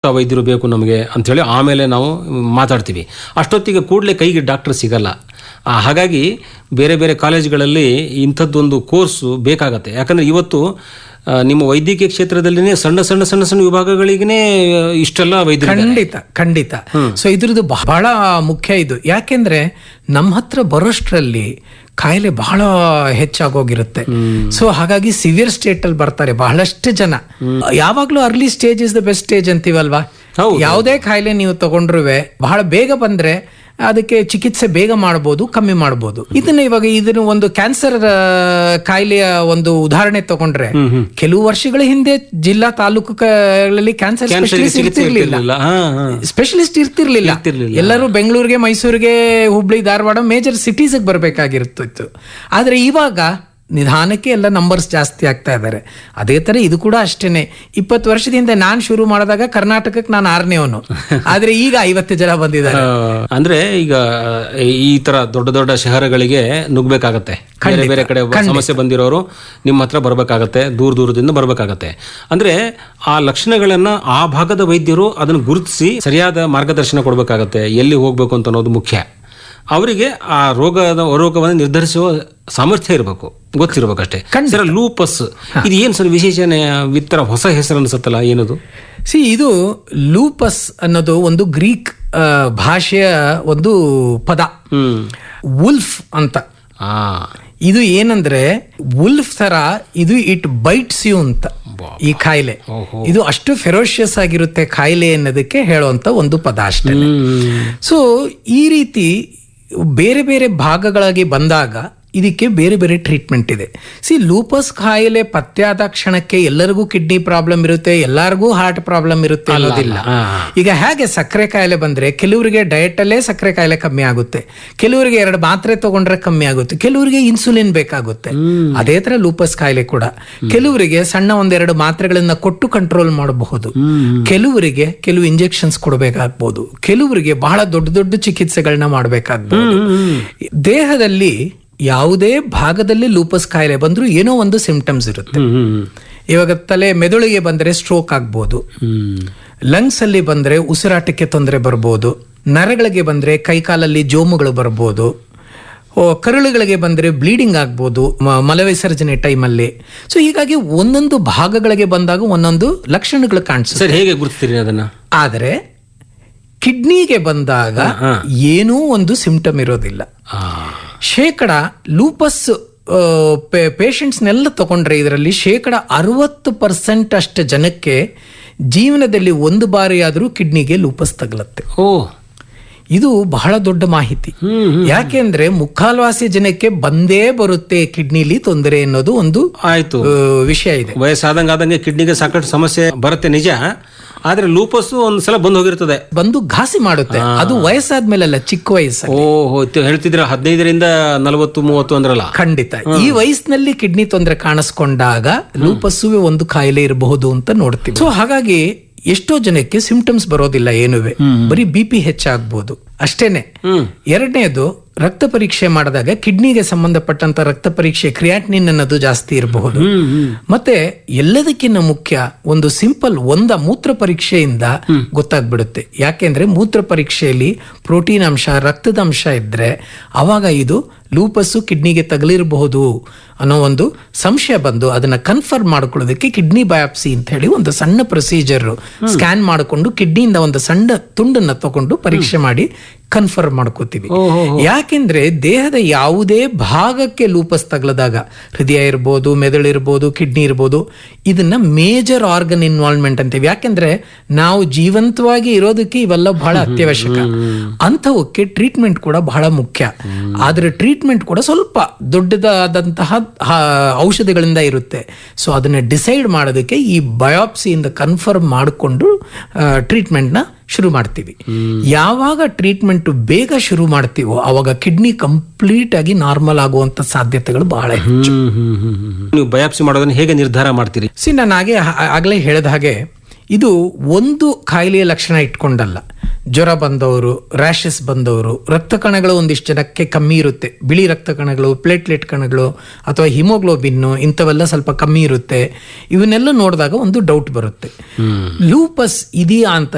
ವೈದ್ಯರು ಬೇಕು ನಮಗೆ ಅಂಥೇಳಿ ಆಮೇಲೆ ನಾವು ಮಾತಾಡ್ತೀವಿ ಅಷ್ಟೊತ್ತಿಗೆ ಕೂಡಲೇ ಕೈಗೆ ಡಾಕ್ಟರ್ ಸಿಗಲ್ಲ ಆ, ಹಾಗಾಗಿ ಬೇರೆ ಬೇರೆ ಕಾಲೇಜುಗಳಲ್ಲಿ ಇಂಥದ್ದೊಂದು ಕೋರ್ಸು ಬೇಕಾಗತ್ತೆ ಯಾಕಂದ್ರೆ ಇವತ್ತು ಆ, ನಿಮ್ಮ ವೈದ್ಯಕೀಯ ಕ್ಷೇತ್ರದಲ್ಲಿನೇ ಸಣ್ಣ ಸಣ್ಣ ಸಣ್ಣ ಸಣ್ಣ ವಿಭಾಗಗಳಿಗೇ ಇಷ್ಟೆಲ್ಲ ವೈದ್ಯರು ಖಂಡಿತ ಖಂಡಿತ ಸೊ ಇದ್ರದ್ದು ಬಹಳ ಮುಖ್ಯ ಇದು ಯಾಕೆಂದ್ರೆ ನಮ್ಮ ಹತ್ರ ಬರೋಷ್ಟ್ರಲ್ಲಿ ಕಾಯಿಲೆ ಬಹಳ ಹೆಚ್ಚಾಗೋಗಿರುತ್ತೆ ಸೊ ಹಾಗಾಗಿ ಸಿವಿಯರ್ ಸ್ಟೇಟ್ ಅಲ್ಲಿ ಬರ್ತಾರೆ ಬಹಳಷ್ಟು ಜನ ಯಾವಾಗ್ಲೂ early stage is the best stage ಅಂತೀವಲ್ವಾ ಹೌದು. ಯಾವುದೇ ಕಾಯಿಲೆ ನೀವು ತಗೊಂಡ್ರು ಬಹಳ ಬೇಗ ಬಂದ್ರೆ ಅದಕ್ಕೆ ಚಿಕಿತ್ಸೆ ಬೇಗ ಮಾಡಬಹುದು ಕಮ್ಮಿ ಮಾಡಬಹುದು ಇದನ್ನ ಇವಾಗ ಇದನ್ನ ಒಂದು ಕ್ಯಾನ್ಸರ್ ಕಾಯಿಲೆಯ ಒಂದು ಉದಾಹರಣೆ ತಗೊಂಡ್ರೆ ಕೆಲವು ವರ್ಷಗಳ ಹಿಂದೆ ಜಿಲ್ಲಾ ತಾಲೂಕುಗಳಲ್ಲಿ ಕ್ಯಾನ್ಸರ್ ಸ್ಪೆಷಲಿಸ್ಟ್ ಚಿಕಿತ್ಸೆ ಇರ್ತಿರ್ಲಿಲ್ಲ ಇರ್ತಿರ್ಲಿಲ್ಲ. ಹಾ, ಹಾ. ಸ್ಪೆಷಲಿಸ್ಟ್ ಇರ್ತಿರ್ಲಿಲ್ಲ ಇರ್ತಿರ್ಲಿಲ್ಲ. ಎಲ್ಲರೂ ಬೆಂಗಳೂರಿಗೆ ಮೈಸೂರಿಗೆ ಹುಬ್ಳಿ ಧಾರವಾಡ ಮೇಜರ್ ಸಿಟೀಸ್ ಬರ್ಬೇಕಾಗಿರ್ತಿತ್ತು ಆದ್ರೆ ಇವಾಗ ನಿಧಾನಕ್ಕೆ ಎಲ್ಲ ನಂಬರ್ಸ್ ಜಾಸ್ತಿ ಆಗ್ತಾ ಇದ್ದಾರೆ ಅದೇ ತರ ಇದು ಕೂಡ ಅಷ್ಟೇನೆ ಇಪ್ಪತ್ತು ವರ್ಷದಿಂದ ನಾನ್ ಶುರು ಮಾಡಿದಾಗ ಕರ್ನಾಟಕಕ್ಕೆ ನಾನು ಆರನೇವನು ಆದ್ರೆ ಈಗ ಐವತ್ತು ಜನ ಬಂದಿದ್ದಾರೆ ಆ, ಅಂದ್ರೆ ಈಗ ಈ ತರ ದೊಡ್ಡ ದೊಡ್ಡ ಶಹರಗಳಿಗೆ ನುಗ್ಬೇಕಾಗತ್ತೆ ಬೇರೆ ಬೇರೆ ಕಡೆ ಸಮಸ್ಯೆ ಬಂದಿರೋರು ನಿಮ್ಮ ಹತ್ರ ಬರ್ಬೇಕಾಗತ್ತೆ ದೂರ ದೂರದಿಂದ ಬರ್ಬೇಕಾಗತ್ತೆ ಅಂದ್ರೆ ಆ ಲಕ್ಷಣಗಳನ್ನ ಆ ಭಾಗದ ವೈದ್ಯರು ಅದನ್ನು ಗುರುತಿಸಿ ಸರಿಯಾದ ಮಾರ್ಗದರ್ಶನ ಕೊಡ್ಬೇಕಾಗತ್ತೆ ಎಲ್ಲಿ ಹೋಗ್ಬೇಕು ಅಂತ ಅನ್ನೋದು ಮುಖ್ಯ ಅವರಿಗೆ ಆ ರೋಗದ ರೋಗವನ್ನು ನಿರ್ಧರಿಸುವ ಸಾಮರ್ಥ್ಯ ಇರಬೇಕು ಗೊತ್ತಿರ್ಬೇಕಷ್ಟೇ ಸರ್ ಲೂಪಸ್ ಇದು ಏನ್ ಸರ್ ವಿಶೇಷಣೆ ವಿತ್ತರ ಹೊಸ ಹೆಸರು ಅನ್ಸುತ್ತಲ್ಲ ಏನದು ಸಿ ಇದು ಲೂಪಸ್ ಅನ್ನೋದು ಒಂದು ಗ್ರೀಕ್ ಆ, ಭಾಷೆಯ ಒಂದು ಪದ ಹ್ಮ್ ವುಲ್ಫ್ ಅಂತ ಆ ಇದು ಏನಂದ್ರೆ ವುಲ್ಫ್ ತರ ಇದು ಇಟ್ ಬೈಟ್ಸ್ ಯು ಅಂತ ಈ ಕಾಯಿಲೆ ಇದು ಅಷ್ಟು ಫೆರೋಷಿಯಸ್ ಆಗಿರುತ್ತೆ ಕಾಯಿಲೆ ಅನ್ನೋದಕ್ಕೆ ಹೇಳುವಂತ ಒಂದು ಪದ ಅಷ್ಟೇ ಸೊ ಈ ರೀತಿ ಬೇರೆ ಬೇರೆ ಭಾಗಗಳಾಗಿ ಬಂದಾಗ ಇದಕ್ಕೆ ಬೇರೆ ಬೇರೆ ಟ್ರೀಟ್ಮೆಂಟ್ ಇದೆ ಸಿ ಲೂಪಸ್ ಕಾಯಿಲೆ ಪತ್ತೆಯಾದ ಕ್ಷಣಕ್ಕೆ ಎಲ್ಲರಿಗೂ ಕಿಡ್ನಿ ಪ್ರಾಬ್ಲಮ್ ಇರುತ್ತೆ ಎಲ್ಲರಿಗೂ ಹಾರ್ಟ್ ಪ್ರಾಬ್ಲಮ್ ಇರುತ್ತೆ ಅನ್ನೋದಿಲ್ಲ ಈಗ ಹೇಗೆ ಸಕ್ಕರೆ ಕಾಯಿಲೆ ಬಂದ್ರೆ ಕೆಲವರಿಗೆ ಡಯಟ್ ಅಲ್ಲೇ ಸಕ್ಕರೆ ಕಾಯಿಲೆ ಕಮ್ಮಿ ಆಗುತ್ತೆ ಕೆಲವರಿಗೆ ಎರಡು ಮಾತ್ರೆ ತಗೊಂಡ್ರೆ ಕಮ್ಮಿ ಆಗುತ್ತೆ ಕೆಲವರಿಗೆ ಇನ್ಸುಲಿನ್ ಬೇಕಾಗುತ್ತೆ ಅದೇ ತರ ಲೂಪಸ್ ಕಾಯಿಲೆ ಕೂಡ ಕೆಲವರಿಗೆ ಸಣ್ಣ ಒಂದೆರಡು ಮಾತ್ರೆಗಳನ್ನ ಕೊಟ್ಟು ಕಂಟ್ರೋಲ್ ಮಾಡಬಹುದು ಕೆಲವರಿಗೆ ಕೆಲವು ಇಂಜೆಕ್ಷನ್ಸ್ ಕೊಡಬೇಕಾಗ್ಬೋದು ಕೆಲವರಿಗೆ ಬಹಳ ದೊಡ್ಡ ದೊಡ್ಡ ಚಿಕಿತ್ಸೆಗಳನ್ನ ಮಾಡಬೇಕಾಗ್ಬೋದು ದೇಹದಲ್ಲಿ ಯಾವುದೇ ಭಾಗದಲ್ಲಿ ಲೂಪಸ್ ಕಾಯಿಲೆ ಬಂದ್ರೂ ಏನೋ ಒಂದು ಸಿಂಪ್ಟಮ್ಸ್ ಇರುತ್ತೆ ಹ್ಮ್ ಹ್ಮ್ ಇವಾಗ ತಲೆ ಮೆದುಳಿಗೆ ಬಂದ್ರೆ ಸ್ಟ್ರೋಕ್ ಆಗ್ಬೋದು ಹ್ಮ್ ಲಂಗ್ಸ್ ಅಲ್ಲಿ ಬಂದ್ರೆ ಉಸಿರಾಟಕ್ಕೆ ತೊಂದರೆ ಬರ್ಬೋದು ನರಗಳಿಗೆ ಬಂದ್ರೆ ಕೈಕಾಲಲ್ಲಿ ಜೋಮುಗಳು ಬರ್ಬೋದು ಓ, ಕರುಳುಗಳಿಗೆ ಬಂದ್ರೆ ಬ್ಲೀಡಿಂಗ್ ಆಗ್ಬೋದು ಮ- ಮಲವಿಸರ್ಜನೆ ಟೈಮಲ್ಲಿ ಸೊ ಹೀಗಾಗಿ ಒಂದೊಂದು ಭಾಗಗಳಿಗೆ ಬಂದಾಗ ಒಂದೊಂದು ಲಕ್ಷಣಗಳು ಕಾಣಿಸುತ್ತೆ ಸರ್ ಹೇಗೆ ಗುರುತಿಸ್ತೀರಿ ಅದನ್ನ ಆದರೆ ಕಿಡ್ನಿಗೆ ಬಂದಾಗ ಏನೂ ಒಂದು ಸಿಂಪ್ಟಮ್ ಇರೋದಿಲ್ಲ ಶೇಕಡ ಲೂಪಸ್ ಪೇಷಂಟ್ಸ್ನೆಲ್ಲ ತಗೊಂಡ್ರೆ ಇದರಲ್ಲಿ ಶೇಕಡ ಅರವತ್ತು ಪರ್ಸೆಂಟ್ ಅಷ್ಟು ಜನಕ್ಕೆ ಜೀವನದಲ್ಲಿ ಒಂದು ಬಾರಿ ಆದರೂ ಕಿಡ್ನಿಗೆ ಲೂಪಸ್ ತಗಲತ್ತೆ ಓ ಇದು ಬಹಳ ದೊಡ್ಡ ಮಾಹಿತಿ ಯಾಕೆಂದ್ರೆ ಮುಕ್ಕಾಲ್ವಾಸಿ ಜನಕ್ಕೆ ಬಂದೇ ಬರುತ್ತೆ ಕಿಡ್ನಿಲಿ ತೊಂದರೆ ಅನ್ನೋದು ಒಂದು ಆಯ್ತು ಆ, ವಿಷಯ ಇದೆ ವಯಸ್ಸಾದಂಗ ಆದಂಗೆ ಕಿಡ್ನಿಗೆ ಸಾಕಷ್ಟು ಸಮಸ್ಯೆ ಬರುತ್ತೆ ನಿಜ ಆದ್ರೆ ಲೂಪಸ್ ಒಂದ್ ಸಲ ಬಂದ್ ಹೋಗಿರ್ತದೆ ಬಂದು ಘಾಸಿ ಮಾಡುತ್ತೆ ಅದು ವಯಸ್ಸಾದ್ಮೇಲಲ್ಲ ಚಿಕ್ಕ ವಯಸ್ಸು ಓ ಹೇಳ್ತಿದ್ರ ಹದಿನೈದರಿಂದ ನಲವತ್ತು ಮೂವತ್ತು ಅಂದ್ರಲ್ಲ ಖಂಡಿತ ಈ ವಯಸ್ಸಿನಲ್ಲಿ ಕಿಡ್ನಿ ತೊಂದರೆ ಕಾಣಿಸ್ಕೊಂಡಾಗ ಲೂಪಸ್ಸುವೆ ಒಂದು ಕಾಯಿಲೆ ಇರಬಹುದು ಅಂತ ನೋಡ್ತೀವಿ ಸೊ ಹಾಗಾಗಿ ಎಷ್ಟೋ ಜನಕ್ಕೆ ಸಿಂಪ್ಟಮ್ಸ್ ಬರೋದಿಲ್ಲ ಏನುವೆ ಬರೀ ಬಿ ಪಿ ಹೆಚ್ಚಾಗ್ಬೋದು ಅಷ್ಟೇನೆ ಎರಡನೇದು ರಕ್ತ ಪರೀಕ್ಷೆ ಮಾಡಿದಾಗ ಕಿಡ್ನಿಗೆ ಸಂಬಂಧಪಟ್ಟಂತ ರಕ್ತ ಪರೀಕ್ಷೆ ಕ್ರಿಯಾಟ್ನಿನ್ ಅನ್ನೋದು ಜಾಸ್ತಿ ಇರಬಹುದು ಮತ್ತೆ ಎಲ್ಲದಕ್ಕಿಂತ ಮುಖ್ಯ ಒಂದು ಸಿಂಪಲ್ ಒಂದ ಮೂತ್ರ ಪರೀಕ್ಷೆಯಿಂದ ಗೊತ್ತಾಗ್ಬಿಡುತ್ತೆ ಯಾಕೆಂದ್ರೆ ಮೂತ್ರ ಪರೀಕ್ಷೆಯಲ್ಲಿ ಪ್ರೋಟೀನ್ ಅಂಶ ರಕ್ತದ ಅಂಶ ಇದ್ರೆ ಅವಾಗ ಇದು ಲೂಪಸ್ಸು ಕಿಡ್ನಿಗೆ ತಗಲಿರಬಹುದು ಅನ್ನೋ ಒಂದು ಸಂಶಯ ಬಂದು ಅದನ್ನ ಕನ್ಫರ್ಮ್ ಮಾಡ್ಕೊಳ್ಳೋದಕ್ಕೆ ಕಿಡ್ನಿ ಬಯಾಪ್ಸಿ ಅಂತ ಹೇಳಿ ಒಂದು ಸಣ್ಣ ಪ್ರೊಸೀಜರ್ ಸ್ಕ್ಯಾನ್ ಮಾಡಿಕೊಂಡು ಕಿಡ್ನಿಯಿಂದ ಒಂದು ಸಣ್ಣ ತುಂಡನ್ನ ತಗೊಂಡು ಪರೀಕ್ಷೆ ಮಾಡಿ ಕನ್ಫರ್ಮ್ ಮಾಡ್ಕೋತೀವಿ ಯಾಕೆಂದ್ರೆ ದೇಹದ ಯಾವುದೇ ಭಾಗಕ್ಕೆ ಲೂಪಸ್ ತಗಲದಾಗ ಹೃದಯ ಇರ್ಬೋದು ಮೆದುಳು ಇರ್ಬೋದು ಕಿಡ್ನಿ ಇರ್ಬೋದು ಇದನ್ನ ಮೇಜರ್ ಆರ್ಗನ್ ಇನ್ವಾಲ್ವ್ಮೆಂಟ್ ಅಂತೀವಿ ಯಾಕೆಂದ್ರೆ ನಾವು ಜೀವಂತವಾಗಿ ಇರೋದಕ್ಕೆ ಇವೆಲ್ಲ ಬಹಳ ಅತ್ಯವಶ್ಯಕ ಅಂಥವಕ್ಕೆ ಟ್ರೀಟ್ಮೆಂಟ್ ಕೂಡ ಬಹಳ ಮುಖ್ಯ ಆದ್ರೆ ಟ್ರೀಟ್ಮೆಂಟ್ ಕೂಡ ಸ್ವಲ್ಪ ದೊಡ್ಡದಾದಂತಹ ಆ, ಔಷಧಿಗಳಿಂದ ಇರುತ್ತೆ ಸೊ ಅದನ್ನ ಡಿಸೈಡ್ ಮಾಡೋದಕ್ಕೆ ಈ ಬಯಾಪ್ಸಿಯಿಂದ ಕನ್ಫರ್ಮ್ ಮಾಡಿಕೊಂಡು ಟ್ರೀಟ್ಮೆಂಟ್ನ ಶುರು ಮಾಡ್ತೀವಿ ಯಾವಾಗ ಟ್ರೀಟ್ಮೆಂಟ್ ಬೇಗ ಶುರು ಮಾಡ್ತೀವೋ ಅವಾಗ ಕಿಡ್ನಿ ಕಂಪ್ಲೀಟ್ ಆಗಿ ನಾರ್ಮಲ್ ಆಗುವಂತ ಸಾಧ್ಯತೆಗಳು ಬಹಳ ಹೆಚ್ಚು ನೀವು ಬಯಾಪ್ಸಿ ಮಾಡೋದನ್ನ ಹೇಗೆ ನಿರ್ಧಾರ ಮಾಡ್ತೀರಿ ಸಿ ನಾನು ಹಾಗೆ ಆಗಲೇ ಹೇಳಿದ ಹಾಗೆ ಇದು ಒಂದು ಕಾಯಿಲೆಯ ಲಕ್ಷಣ ಇಟ್ಕೊಂಡಲ್ಲ ಜ್ವರ ಬಂದವರು ರ್ಯಾಷಸ್ ಬಂದವರು ರಕ್ತ ಕಣಗಳು ಒಂದಿಷ್ಟು ಜನಕ್ಕೆ ಕಮ್ಮಿ ಇರುತ್ತೆ ಬಿಳಿ ರಕ್ತ ಕಣಗಳು ಪ್ಲೇಟ್ಲೆಟ್ ಕಣಗಳು ಅಥವಾ ಹಿಮೋಗ್ಲೋಬಿನ್ನು ಇಂಥವೆಲ್ಲ ಸ್ವಲ್ಪ ಕಮ್ಮಿ ಇರುತ್ತೆ ಇವನ್ನೆಲ್ಲ ನೋಡಿದಾಗ ಒಂದು ಡೌಟ್ ಬರುತ್ತೆ ಲೂಪಸ್ ಇದೆಯಾ ಅಂತ